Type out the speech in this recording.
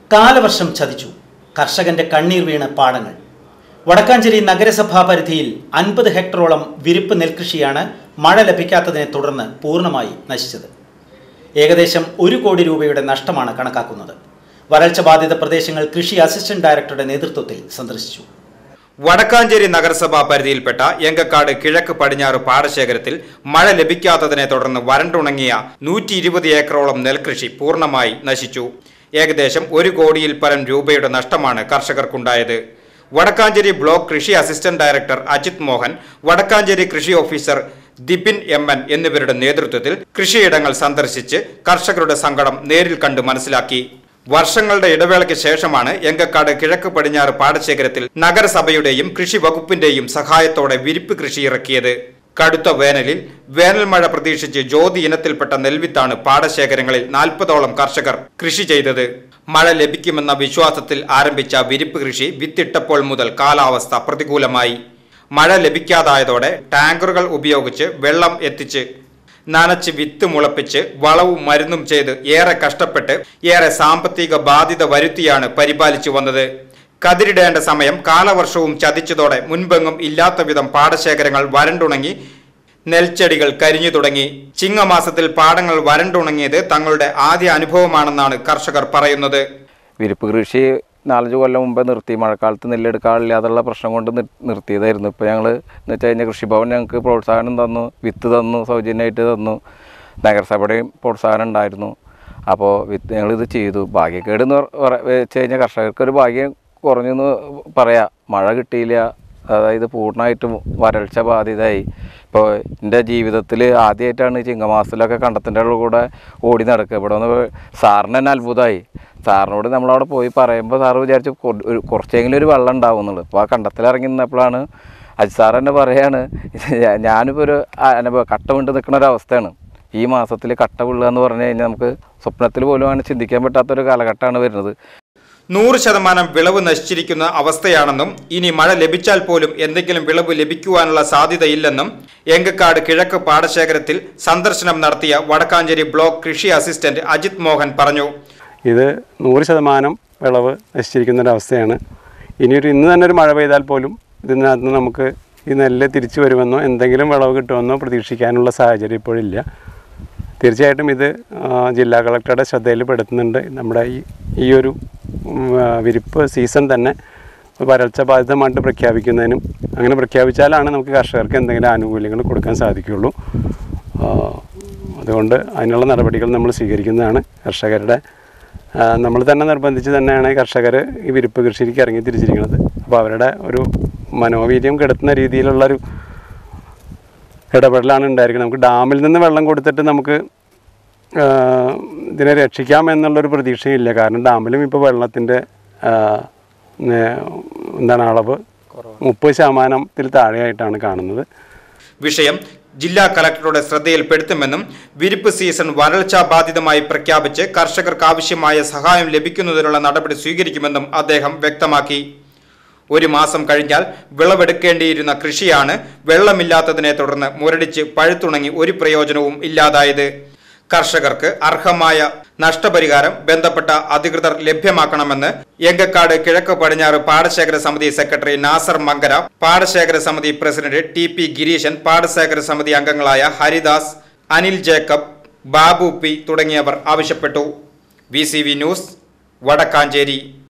കാലവർഷം ചതിച്ചു കർഷകന്റെ കണ്ണീർ വീണ് പാടങ്ങൾ വടക്കാഞ്ചേരി നഗരസഭാ പരിധിയിൽ അൻപത് ഹെക്ടറോളം വിരിപ്പ് നെൽകൃഷിയാണ് മഴ ലഭിക്കാത്തതിനെ തുടർന്ന് പൂർണ്ണമായി നശിച്ചത് ഏകദേശം ഒരു കോടി രൂപയുടെ നഷ്ടമാണ് കണക്കാക്കുന്നത് വരൾച്ച ബാധിത പ്രദേശങ്ങൾ കൃഷി അസിസ്റ്റന്റ് ഡയറക്ടറുടെ നേതൃത്വത്തിൽ സന്ദർശിച്ചു വടക്കാഞ്ചേരി നഗരസഭാ പരിധിയിൽപ്പെട്ട എങ്കക്കാട് കിഴക്ക് പടിഞ്ഞാറ് പാടശേഖരത്തിൽ മഴ ലഭിക്കാത്തതിനെ തുടർന്ന് വരണ്ടുണങ്ങിയ നൂറ്റി ഇരുപത് ഏക്കറോളം നെൽകൃഷി പൂർണ്ണമായി നശിച്ചു ഏകദേശം ഒരു കോടിയിൽ പരം രൂപയുടെ നഷ്ടമാണ് കർഷകർക്കുണ്ടായത് വടക്കാഞ്ചേരി ബ്ലോക്ക് കൃഷി അസിസ്റ്റന്റ് ഡയറക്ടർ അജിത് മോഹൻ വടക്കാഞ്ചേരി കൃഷി ഓഫീസർ ദിപിൻ എം എൻ എന്നിവരുടെ നേതൃത്വത്തിൽ കൃഷിയിടങ്ങൾ സന്ദർശിച്ച് കർഷകരുടെ സങ്കടം നേരിൽ കണ്ട് മനസ്സിലാക്കി വർഷങ്ങളുടെ ഇടവേളയ്ക്ക് ശേഷമാണ് എങ്കക്കാട് കിഴക്ക് പടിഞ്ഞാറ് പാടശേഖരത്തിൽ നഗരസഭയുടെയും കൃഷി വകുപ്പിന്റെയും സഹായത്തോടെ വിരിപ്പ് കൃഷി ഇറക്കിയത് കടുത്ത വേനലിൽ വേനൽ മഴ പ്രതീക്ഷിച്ച് ജ്യോതി ഇനത്തിൽപ്പെട്ട നെൽവിത്താണ് പാടശേഖരങ്ങളിൽ നാൽപ്പതോളം കർഷകർ കൃഷി ചെയ്തത് മഴ ലഭിക്കുമെന്ന വിശ്വാസത്തിൽ ആരംഭിച്ച വിരിപ്പ് കൃഷി വിത്തിട്ടപ്പോൾ മുതൽ കാലാവസ്ഥ പ്രതികൂലമായി മഴ ലഭിക്കാതായതോടെ ടാങ്കറുകൾ ഉപയോഗിച്ച് വെള്ളം എത്തിച്ച് നനച്ച് വിത്ത് മുളപ്പിച്ച് വളവും മരുന്നും ചെയ്ത് ഏറെ കഷ്ടപ്പെട്ട് ഏറെ സാമ്പത്തിക ബാധ്യത വരുത്തിയാണ് പരിപാലിച്ചു വന്നത് കതിരിടേണ്ട സമയം കാലവർഷവും ചതിച്ചതോടെ മുൻപെങ്ങും ഇല്ലാത്ത വിധം പാടശേഖരങ്ങൾ വരണ്ടുണങ്ങി നെൽച്ചെടികൾ കരിഞ്ഞു തുടങ്ങി ചിങ്ങമാസത്തിൽ പാടങ്ങൾ വരണ്ടുണങ്ങിയത് തങ്ങളുടെ ആദ്യ അനുഭവമാണെന്നാണ് കർഷകർ പറയുന്നത് വിരിപ്പ് കൃഷി നാലഞ്ച് കൊല്ലം മുമ്പേ നിർത്തി മഴക്കാലത്ത് നെല്ലെടുക്കാനില്ലാതുള്ള പ്രശ്നം കൊണ്ട് നിർ- നിർത്തിയതായിരുന്നു ഇപ്പോൾ ഞങ്ങൾ എന്ന് വെച്ച് കഴിഞ്ഞാൽ കൃഷിഭവൻ ഞങ്ങൾക്ക് പ്രോത്സാഹനം തന്നു വിത്ത് തന്നു സൗജന്യമായിട്ട് തന്നു നഗരസഭയുടെയും പ്രോത്സാഹനം ഉണ്ടായിരുന്നു അപ്പോൾ വിത്ത് ഞങ്ങളിത് ചെയ്തു ഭാഗ്യക്കേട് എന്ന് പറ- വെച്ച് കഴിഞ്ഞാൽ കർഷകർക്കൊരു ഭാഗ്യം കുറഞ്ഞെന്ന് പറയാം മഴ കിട്ടിയില്ല അതായത് പൂർണ്ണമായിട്ടും വരൾച്ച ബാധിതമായി ഇപ്പോൾ എൻ്റെ ജീവിതത്തിൽ ആദ്യമായിട്ടാണ് ചിങ്ങമാസത്തിലൊക്കെ കണ്ടത്തിൻ്റെ കൂടെ ഓടി നടക്കുക ഇവിടെ വന്ന് സാറിന് തന്നെ അത്ഭുതമായി സാറിനോട് നമ്മളവിടെ പോയി പറയുമ്പോൾ സാറ് വിചാരിച്ചു കൊ- ഒരു കുറച്ചെങ്കിലും ഒരു വെള്ളം ഉണ്ടാവും എന്നുള്ളത് അപ്പോൾ ആ കണ്ടത്തിൽ ഇറങ്ങി നിന്നപ്പോഴാണ് അജി സാർ തന്നെ പറയാണ് ഞാനിപ്പോൾ ഒരു അനുഭവം കട്ട വീണ്ട് നിൽക്കുന്ന ഒരു അവസ്ഥയാണ് ഈ മാസത്തിൽ കട്ട വീഴുക എന്ന് പറഞ്ഞു കഴിഞ്ഞാൽ നമുക്ക് സ്വപ്നത്തിൽ പോലും അങ്ങനെ ചിന്തിക്കാൻ പറ്റാത്തൊരു കാലഘട്ടമാണ് വരുന്നത് നൂറ് ശതമാനം വിളവ് നശിച്ചിരിക്കുന്ന അവസ്ഥയാണെന്നും ഇനി മഴ ലഭിച്ചാൽ പോലും എന്തെങ്കിലും വിളവ് ലഭിക്കുവാനുള്ള സാധ്യതയില്ലെന്നും എങ്കക്കാട് കിഴക്ക് പാടശേഖരത്തിൽ സന്ദർശനം നടത്തിയ വടക്കാഞ്ചേരി ബ്ലോക്ക് കൃഷി അസിസ്റ്റന്റ് അജിത് മോഹൻ പറഞ്ഞു ഇത് നൂറ് ശതമാനം വിളവ് നശിച്ചിരിക്കുന്ന ഒരവസ്ഥയാണ് ഇനിയൊരു ഇന്ന് തന്നെ ഒരു മഴ പെയ്താൽ പോലും ഇതിനകത്ത് നിന്ന് നമുക്ക് ഈ നെല്ല് തിരിച്ചു വരുമെന്നോ എന്തെങ്കിലും വിളവ് കിട്ടുമെന്നോ പ്രതീക്ഷിക്കാനുള്ള സാഹചര്യം ഇപ്പോഴില്ല തീർച്ചയായിട്ടും ഇത് ആ, ജില്ലാ കളക്ടറുടെ ശ്രദ്ധയിൽ പെടുത്തുന്നുണ്ട് നമ്മുടെ ഈ ഈ ഒരു ഉം, ആ, വിരിപ്പ് സീസൺ തന്നെ വരൾച്ച ബാധിതമായിട്ട് പ്രഖ്യാപിക്കുന്നതിനും അങ്ങനെ പ്രഖ്യാപിച്ചാലാണ് നമുക്ക് കർഷകർക്ക് എന്തെങ്കിലും ആനുകൂല്യങ്ങൾ കൊടുക്കാൻ സാധിക്കുകയുള്ളൂ ആ, അതുകൊണ്ട് അതിനുള്ള നടപടികൾ നമ്മൾ സ്വീകരിക്കുന്നതാണ് കർഷകരുടെ ആ, നമ്മൾ തന്നെ നിർബന്ധിച്ച് തന്നെയാണ് കർഷകർ ഈ വിരിപ്പ് കൃഷിയിലേക്ക് ഇറങ്ങി തിരിച്ചിരിക്കുന്നത് അപ്പോൾ അവരുടെ ഒരു മനോവീര്യം കെടുത്തുന്ന രീതിയിലുള്ളൊരു ഇടപെടലാണ് ഉണ്ടായിരിക്കുന്നത് നമുക്ക് ഡാമിൽ നിന്ന് വെള്ളം കൊടുത്തിട്ട് നമുക്ക് ആ, ഇതിനെ രക്ഷിക്കാം എന്നുള്ളൊരു പ്രതീക്ഷയില്ല കാരണം ഡാമിലും ഇപ്പോൾ വെള്ളത്തിൻ്റെ ആ, നേ- എന്താണ് അളവ് മുപ്പത് ശതമാനത്തിൽ താഴെയായിട്ടാണ് കാണുന്നത് വിഷയം ജില്ലാ കലക്ടറുടെ ശ്രദ്ധയിൽപ്പെടുത്തുമെന്നും വിരിപ്പ് സീസൺ വരൾച്ചാ ബാധിതമായി പ്രഖ്യാപിച്ച് കർഷകർക്ക് ആവശ്യമായ സഹായം ലഭിക്കുന്നതിനുള്ള നടപടി സ്വീകരിക്കുമെന്നും അദ്ദേഹം വ്യക്തമാക്കി ഒരു മാസം കഴിഞ്ഞാൽ വിളവെടുക്കേണ്ടിയിരുന്ന കൃഷിയാണ് വെള്ളമില്ലാത്തതിനെ തുടർന്ന് മുരടിച്ച് പഴുത്തുണങ്ങി ഒരു പ്രയോജനവും ഇല്ലാതായത് കർഷകർക്ക് അർഹമായ നഷ്ടപരിഹാരം ബന്ധപ്പെട്ട അധികൃതർ ലഭ്യമാക്കണമെന്ന് എങ്കക്കാട് കിഴക്ക് പടിഞ്ഞാറ് പാടശേഖര സമിതി സെക്രട്ടറി നാസർ മങ്കര പാടശേഖര സമിതി പ്രസിഡന്റ് ടി പി ഗിരീശൻ പാടശേഖര സമിതി അംഗങ്ങളായ ഹരിദാസ് അനിൽ ജേക്കബ് ബാബു പി തുടങ്ങിയവർ ആവശ്യപ്പെട്ടു വി ന്യൂസ് വടക്കാഞ്ചേരി